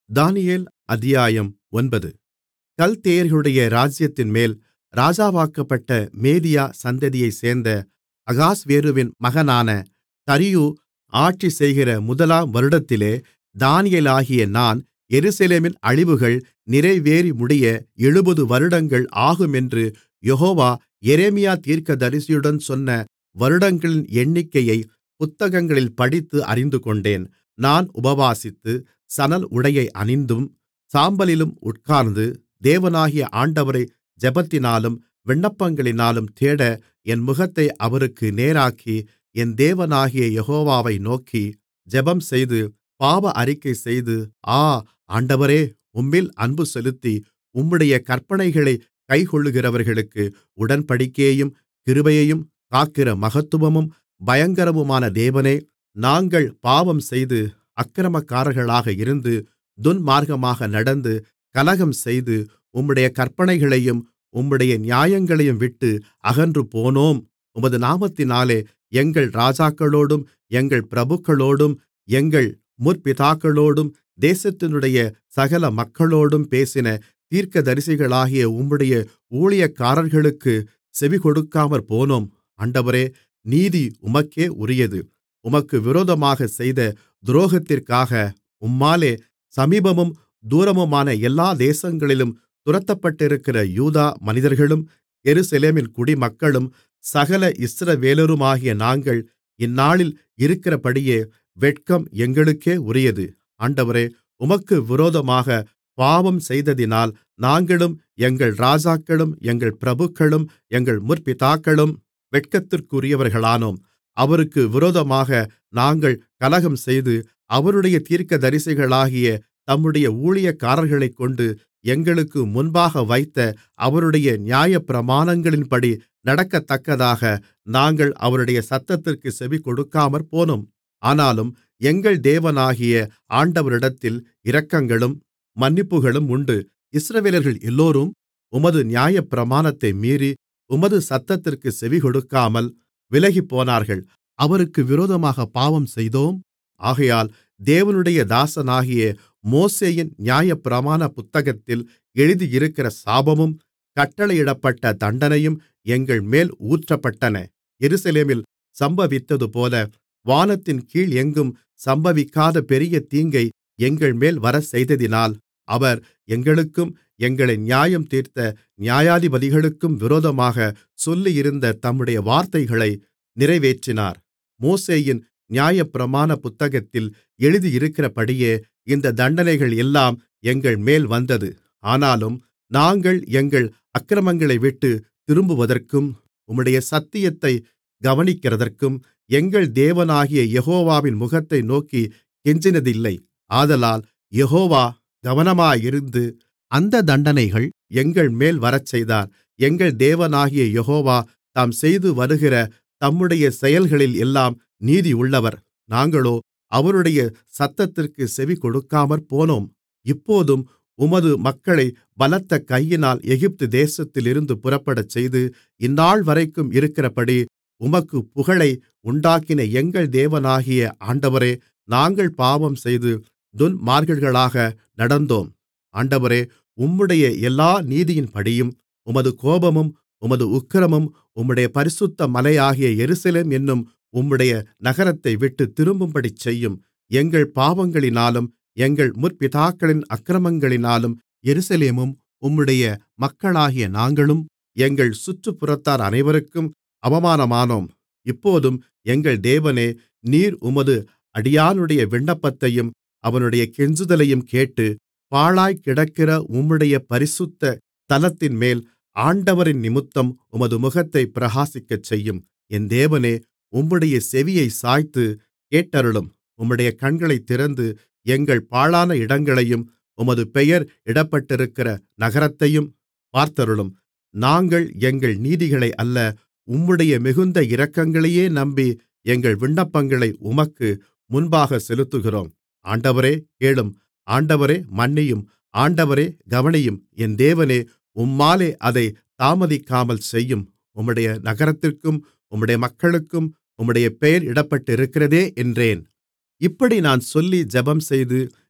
தானியேல் அத்தியாயம் ஒன்பது கல்தேயர்களுடைய ராஜ்ஜியத்தின்மேல் ராஜாவாக்கப்பட்ட மேதியா சந்ததியைச் சேர்ந்த அகாஸ்வேருவின் மகனான தரியு ஆட்சிசெய்கிற முதலாம் வருடத்திலே தானியேலாகிய நான் எருசலேமின் அழிவுகள் நிறைவேறிமுடிய எழுபது வருடங்கள் ஆகுமென்று யெகோவா எரேமியா தீர்க்கதரிசியுடன் சொன்ன வருடங்களின் எண்ணிக்கையைப் புத்தகங்களில் படித்து அறிந்துகொண்டேன் நான் உபவாசித்து சணல் உடையை அணிந்தும் சாம்பலிலும் உட்கார்ந்து தேவனாகிய ஆண்டவரை ஜெபத்தினாலும் விண்ணப்பங்களினாலும் தேட என் முகத்தை அவருக்கு நேராக்கி என் தேவனாகிய யெகோவாவை நோக்கி ஜெபம்செய்து பாவ அறிக்கைசெய்து ஆ ஆண்டவரே உம்மில் அன்புசெலுத்தி உம்முடைய கற்பனைகளைக் கைக்கொள்ளுகிறவர்களுக்கு உடன்படிக்கையையும் கிருபையையும் காக்கிற மகத்துவமும் பயங்கரமுமான தேவனே நாங்கள் பாவம்செய்து அக்கிரமக்காரர்களாக இருந்து துன்மார்க்கமாக நடந்து கலகம்செய்து உம்முடைய கற்பனைகளையும் உம்முடைய நியாயங்களையும் விட்டு அகன்றுபோனோம் உமது நாமத்தினாலே எங்கள் ராஜாக்களோடும் எங்கள் பிரபுக்களோடும் எங்கள் முற்பிதாக்களோடும் தேசத்தினுடைய சகல மக்களோடும் பேசின தீர்க்கதரிசிகளாகிய உம்முடைய ஊழியக்காரர்களுக்குச் செவிகொடுக்காமற்போனோம் ஆண்டவரே நீதி உமக்கே உரியது உமக்கு விரோதமாகச் செய்த துரோகத்திற்காக உம்மாலே சமீபமும் தூரமுமான எல்லா தேசங்களிலும் துரத்தப்பட்டிருக்கிற யூதா மனிதர்களும் எருசலேமின் குடிமக்களும் சகல இஸ்ரவேலருமாகிய நாங்கள் இந்நாளில் இருக்கிறபடியே வெட்கம் எங்களுக்கே உரியது ஆண்டவரே உமக்கு விரோதமாகப் பாவம் செய்ததினால் நாங்களும் எங்கள் ராஜாக்களும் எங்கள் பிரபுக்களும் எங்கள் முற்பிதாக்களும் வெட்கத்திற்குரியவர்களானோம் அவருக்கு விரோதமாக நாங்கள் கலகம்செய்து அவருடைய தீர்க்கதரிசிகளாகிய தம்முடைய ஊழியக்காரர்களைக்கொண்டு எங்களுக்கு முன்பாக வைத்த அவருடைய நியாயப்பிரமாணங்களின்படி நடக்கத்தக்கதாக நாங்கள் அவருடைய சத்தத்திற்குச் செவிகொடுக்காமற்போனோம் ஆனாலும் எங்கள் தேவனாகிய ஆண்டவரிடத்தில் இரக்கங்களும் மன்னிப்புகளும் உண்டு இஸ்ரவேலர்கள் எல்லோரும் உமது நியாயப்பிரமாணத்தை மீறி உமது சத்தத்திற்குச் செவிகொடுக்காமல் விலகிப்போனார்கள் அவருக்கு விரோதமாகப் பாவம் செய்தோம் ஆகையால் தேவனுடைய தாசனாகிய மோசேயின் நியாயப்பிரமாண புத்தகத்தில் எழுதியிருக்கிற சாபமும் கட்டளையிடப்பட்ட தண்டனையும் எங்கள்மேல் ஊற்றப்பட்டன எருசலேமில் சம்பவித்ததுபோல வானத்தின் கீழ் எங்கும் சம்பவிக்காத பெரிய தீங்கை எங்கள்மேல் வரச்செய்ததினால் அவர் எங்களுக்கும் எங்களை நியாயம் தீர்த்த நியாயாதிபதிகளுக்கும் விரோதமாக சொல்லியிருந்த தம்முடைய வார்த்தைகளை நிறைவேற்றினார் மோசேயின் நியாயப்பிரமாண புத்தகத்தில் எழுதியிருக்கிறபடியே இந்த தண்டனைகள் எல்லாம் எங்கள்மேல் வந்தது ஆனாலும் நாங்கள் எங்கள் அக்கிரமங்களைவிட்டு திரும்புவதற்கும் உம்முடைய சத்தியத்தை கவனிக்கிறதற்கும் எங்கள் தேவனாகிய யெகோவாவின் முகத்தை நோக்கி கெஞ்சினதில்லை ஆதலால் யெகோவா கவனமாயிருந்து அந்த தண்டனைகள் எங்கள்மேல் வரச்செய்தார் எங்கள் தேவனாகிய யெகோவா தாம் செய்து வருகிற தம்முடைய செயல்களில் எல்லாம் நீதியுள்ளவர் நாங்களோ அவருடைய சத்தத்திற்குச் செவிகொடுக்காமற்போனோம் இப்போதும் உமது மக்களை பலத்த கையினால் எகிப்து தேசத்திலிருந்து புறப்படச்செய்து இந்நாள்வரைக்கும் இருக்கிறபடி உமக்கு புகழை உண்டாக்கின எங்கள் தேவனாகிய ஆண்டவரே நாங்கள் பாவம் செய்து துன்மார்க்கர்களாக நடந்தோம் ஆண்டவரே உம்முடைய எல்லா நீதியின்படியும் உமது கோபமும் உமது உக்கிரமும் உம்முடைய பரிசுத்த மலையாகிய எருசலேம் என்னும் உம்முடைய நகரத்தை விட்டு திரும்பும்படிச் செய்யும் எங்கள் பாவங்களினாலும் எங்கள் முற்பிதாக்களின் அக்கிரமங்களினாலும் எருசலேமும் உம்முடைய மக்களாகிய நாங்களும் எங்கள் சுற்றுப்புறத்தார் அனைவருக்கும் அவமானமானோம் இப்போதும் எங்கள் தேவனே நீர் உமது அடியானுடைய விண்ணப்பத்தையும் அவனுடைய கெஞ்சுதலையும் கேட்டு பாழாய்க்கிடக்கிற உம்முடைய பரிசுத்த ஸ்தலத்தின்மேல் ஆண்டவரின் நிமித்தம் உமது முகத்தைப் பிரகாசிக்கச்செய்யும் என் தேவனே உம்முடைய செவியைச் சாய்த்து கேட்டருளும் உம்முடைய கண்களைத் திறந்து எங்கள் பாழான இடங்களையும் உமது பெயர் இடப்பட்டிருக்கிற நகரத்தையும் பார்த்தருளும் நாங்கள் எங்கள் நீதிகளை அல்ல உம்முடைய மிகுந்த இரக்கங்களையே நம்பி எங்கள் விண்ணப்பங்களை உமக்கு முன்பாக செலுத்துகிறோம் ஆண்டவரே கேளும் ஆண்டவரே மன்னியும் ஆண்டவரே கவனியும் என் தேவனே உம்மாலே அதைத் தாமதிக்காமல் செய்யும் உம்முடைய நகரத்திற்கும் உம்முடைய மக்களுக்கும் உம்முடைய பெயர் இடப்பட்டிருக்கிறதே என்றேன் இப்படி நான் சொல்லி ஜெபம்செய்து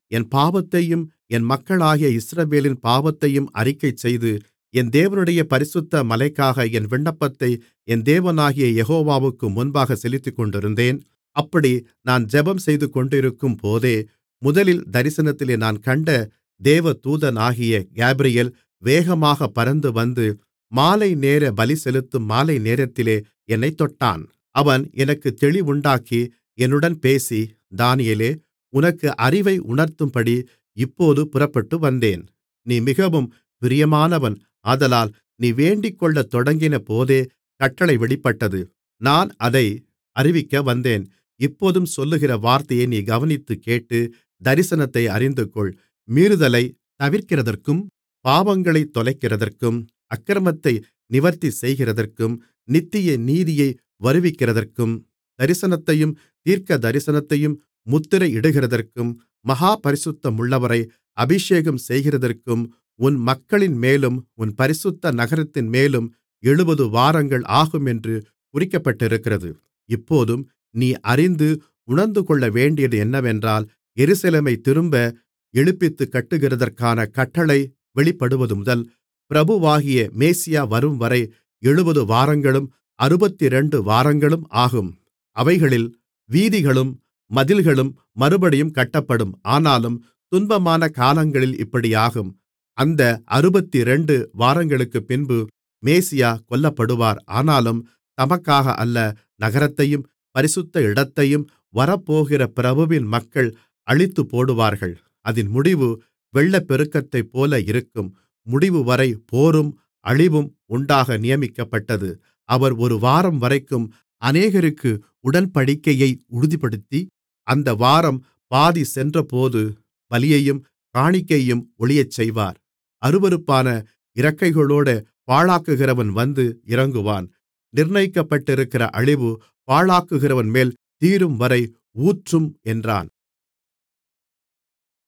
என் பாவத்தையும் என் மக்களாகிய இஸ்ரவேலின் பாவத்தையும் அறிக்கைசெய்து என் தேவனுடைய பரிசுத்த மலைக்காக என் விண்ணப்பத்தை என் தேவனாகிய யெகோவாவுக்கு முன்பாக செலுத்திக்கொண்டிருந்தேன் அப்படி நான் ஜெபம் செய்துகொண்டிருக்கும்போதே முதலில் தரிசனத்திலே நான் கண்ட தேவதூதனாகிய காபிரியேல் வேகமாகப் பறந்துவந்து மாலைநேர பலிசெலுத்தும் மாலைநேரத்திலே என்னைத் தொட்டான் அவன் எனக்குத் தெளிவுண்டாக்கி என்னுடன் பேசி தானியேலே உனக்கு அறிவை உணர்த்தும்படி இப்போது புறப்பட்டு வந்தேன் நீ மிகவும் பிரியமானவன் ஆதலால் நீ வேண்டிக்கொள்ளத் தொடங்கினபோதே கட்டளை வெளிப்பட்டது நான் அதை அறிவிக்க வந்தேன் இப்போதும் சொல்லுகிற வார்த்தையை நீ கவனித்துக் கேட்டு தரிசனத்தை அறிந்துகொள் மீறுதலைத் தவிர்க்கிறதற்கும் பாவங்களைத் தொலைக்கிறதற்கும் அக்கிரமத்தை நிவர்த்தி செய்கிறதற்கும் நித்திய நீதியை வருவிக்கிறதற்கும் தரிசனத்தையும் தீர்க்கதரிசனத்தையும் முத்திரையிடுகிறதற்கும் மகா பரிசுத்தமுள்ளவரை அபிஷேகம் செய்கிறதற்கும் உன் மக்களின்மேலும் உன் பரிசுத்த நகரத்தின்மேலும் எழுபது வாரங்கள் ஆகுமென்று குறிக்கப்பட்டிருக்கிறது இப்போதும் நீ அறிந்து உணர்ந்துகொள்ளவேண்டியது என்னவென்றால் எருசலேமைத் திரும்ப எழுப்பித்துக் கட்டுகிறதற்கான கட்டளை வெளிப்படுவதுமுதல் பிரபுவாகிய மேசியா வரும்வரை எழுபது வாரங்களும் அறுபத்திரண்டு வாரங்களும் ஆகும் அவைகளில் வீதிகளும் மதில்களும் மறுபடியும் கட்டப்படும் ஆனாலும் துன்பமான காலங்களில் இப்படியாகும் அந்த அறுபத்திரண்டு வாரங்களுக்குப்பின்பு மேசியா கொல்லப்படுவார் ஆனாலும் தமக்காக அல்ல நகரத்தையும் பரிசுத்த இடத்தையும் வரப்போகிற பிரபுவின் மக்கள் அழித்துப்போடுவார்கள் அதின் முடிவு வெள்ளப்பெருக்கத்தைப்போல இருக்கும் முடிவுவரை போரும் அழிவும் உண்டாக நியமிக்கப்பட்டது அவர் ஒரு வாரம் வரைக்கும் அநேகருக்கு உடன்படிக்கையை உறுதிப்படுத்தி அந்த வாரம் பாதி சென்றபோது பலியையும் காணிக்கையையும் ஒழியச்செய்வார் அருவருப்பான இறக்கைகளோடே பாழாக்குகிறவன் வந்து இறங்குவான் நிர்ணயிக்கப்பட்டிருக்கிற அழிவு பாழாக்குகிறவன்மேல் தீரும்வரை ஊற்றும் என்றான்